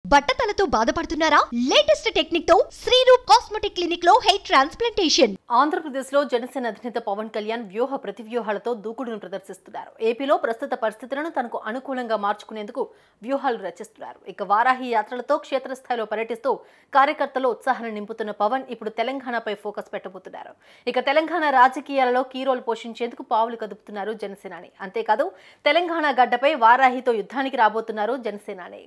బట్టతలతో బాధపడుతున్నారా latest technique తో Sriroop cosmetic clinic లో హెయిర్ ట్రాన్స్ప్లాంటేషన్ ఆంధ్రప్రదేశ్లో జనసేన అధినేత పవన్ కళ్యాణ్ వ్యూహ ప్రతివ్యూహాలతో దూకుడును ప్రదర్శిస్తున్నారు ఏపీలో ప్రస్తుత పరిస్థితులను తనకు అనుకూలంగా మార్చుకునేందుకు వ్యూహాలు రచిస్తున్నారు ఇక వారాహి యాత్రలతో క్షేత్రస్థాయిలో పర్యటిస్తూ కార్యకర్తలు ఉత్సాహాన్ని నింపుతున్న పవన్ ఇప్పుడు తెలంగాణపై ఫోకస్ పెట్టబోతున్నారు ఇక తెలంగాణ రాజకీయాలలో కీ రోల్ పోషించేందుకు పావులు కదుపుతున్నారు జనసేనాని అంతేకాదు తెలంగాణ గడ్డపై వారాహితో యుద్ధానికి రాబోతున్నారు జనసేనాని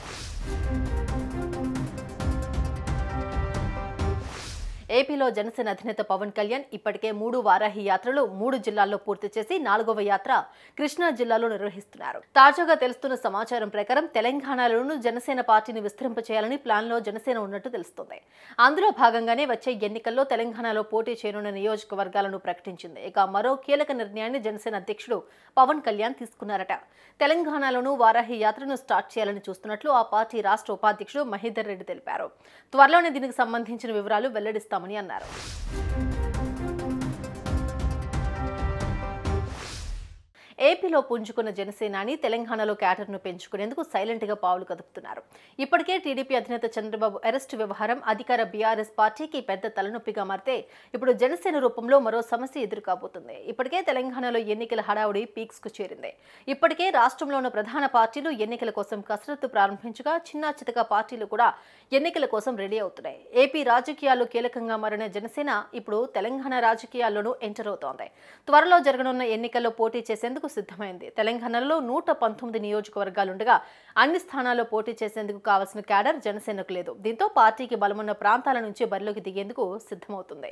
ఏపీలో జనసేన అధినేత పవన్ కళ్యాణ్ ఇప్పటికే మూడు వారాహి యాత్రలు మూడు జిల్లాల్లో పూర్తి చేసి నాలుగవ యాత్ర కృష్ణా జిల్లాలో నిర్వహిస్తున్నారు తాజాగా తెలుస్తున్న సమాచారం ప్రకారం తెలంగాణలోనూ జనసేన పార్టీని విస్తరింపచేయాలని ప్లాన్లో జనసేన ఉన్నట్టు తెలుస్తోంది అందులో భాగంగానే వచ్చే ఎన్నికల్లో తెలంగాణలో పోటీ చేయనున్న నియోజకవర్గాలను ప్రకటించింది ఇక మరో కీలక నిర్ణయాన్ని జనసేన అధ్యక్షుడు పవన్ కళ్యాణ్ తీసుకున్నారట తెలంగాణలోనూ వారాహి యాత్రను స్టార్ట్ చేయాలని చూస్తున్నట్లు ఆ పార్టీ రాష్ట్ర ఉపాధ్యక్షుడు మహేందర్ రెడ్డి తెలిపారు త్వరలోనే దీనికి సంబంధించిన వివరాలు వెల్లడిస్తామని అన్నారు ఏపీలో పుంజుకున్న జనసేనాని తెలంగాణలో క్యాడర్ను పెంచుకునేందుకు సైలెంట్ గా పావులు కదుపుతున్నారు ఇప్పటికే టీడీపీ అధినేత చంద్రబాబు అరెస్టు వ్యవహారం అధికార బీఆర్ఎస్ పార్టీకి పెద్ద తలనొప్పిగా మారితే ఇప్పుడు జనసేన రూపంలో మరో సమస్య ఎదురుకాబోతుంది ఇప్పటికే తెలంగాణలో ఎన్నికల హడావుడి పీక్స్ కు చేరింది ఇప్పటికే రాష్ట్రంలో ఉన్న ప్రధాన పార్టీలు ఎన్నికల కోసం కసరత్తు ప్రారంభించగా చిన్న చితక పార్టీలు కూడా ఎన్నికల కోసం రెడీ అవుతున్నాయి ఏపీ రాజకీయాల్లో కీలకంగా మారిన జనసేన ఇప్పుడు తెలంగాణ రాజకీయాల్లోనూ ఎంటర్ అవుతోంది త్వరలో జరగనున్న ఎన్నికల్లో పోటీ చేసేందుకు సిద్ధమైంది తెలంగాణలో నూట పంతొమ్మిది నియోజకవర్గాలుండగా అన్ని స్థానాల్లో పోటీ చేసేందుకు కావాల్సిన క్యాడర్ జనసేనకు లేదు దీంతో పార్టీకి బలమున్న ప్రాంతాల నుంచి బరిలోకి దిగేందుకు సిద్ధమవుతుంది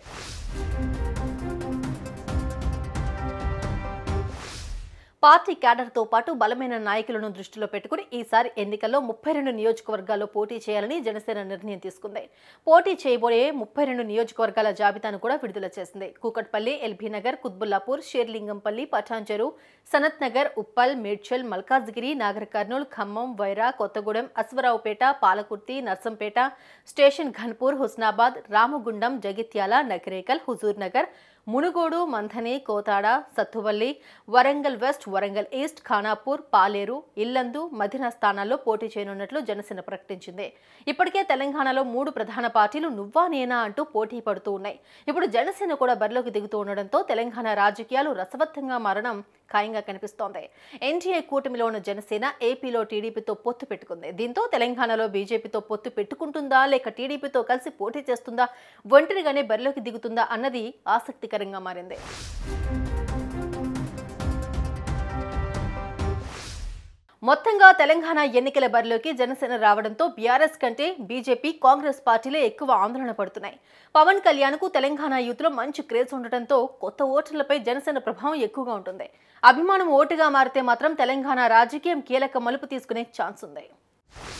పార్టీ క్యాడర్తో పాటు బలమైన నాయకులను దృష్టిలో పెట్టుకుని ఈసారి ఎన్నికల్లో ముప్పై రెండు నియోజకవర్గాల్లో పోటీ చేయాలని జనసేన నిర్ణయం తీసుకుంది పోటీ చేయబోయే ముప్పై రెండు నియోజకవర్గాల జాబితాను కూడా విడుదల చేసింది Kukatpally LB Nagar Quthbullapur Serilingampally Patancheru Sanath Nagar Uppal Medchal Malkajgiri Nagar Kurnool Khammam Wyra Kothagudem Aswaraopeta Palakurthi Narsampet Station Ghanpur Husnabad Ramagundam Jagtial Nakrekal Huzur Nagar Munugode Manthani Kothada Sathupalli Warangal West Warangal East Khanapur Paleru Yellandu Madhira స్థానాల్లో పోటీ చేయనున్నట్లు జనసేన ప్రకటించింది ఇప్పటికే తెలంగాణలో మూడు ప్రధాన పార్టీలు నువ్వా నేనా అంటూ పోటీ పడుతూ ఉన్నాయి ఇప్పుడు జనసేన కూడా బరిలోకి దిగుతూ ఉండడంతో తెలంగాణ రాజకీయాలు రసవత్తంగా మారడం ఖాయంగా కనిపిస్తోంది ఎన్డీఏ కూటమిలో ఉన్న జనసేన ఏపీలో టీడీపీతో పొత్తు పెట్టుకుంది దీంతో తెలంగాణలో బీజేపీతో పొత్తు పెట్టుకుంటుందా లేక టీడీపీతో కలిసి పోటీ చేస్తుందా ఒంటరిగానే బరిలోకి దిగుతుందా అన్నది ఆసక్తికరంగా మారింది మొత్తంగా తెలంగాణ ఎన్నికల బరిలోకి జనసేన రావడంతో బీఆర్ఎస్ కంటే బీజేపీ కాంగ్రెస్ పార్టీలే ఎక్కువ ఆందోళన పడుతున్నాయి పవన్ కళ్యాణ్కు తెలంగాణ యూత్లో మంచి క్రేజ్ ఉండటంతో కొత్త ఓటర్లపై జనసేన ప్రభావం ఎక్కువగా ఉంటుంది అభిమానం ఓటుగా మారితే మాత్రం తెలంగాణ రాజకీయం కీలక మలుపు తీసుకునే ఛాన్స్ ఉంది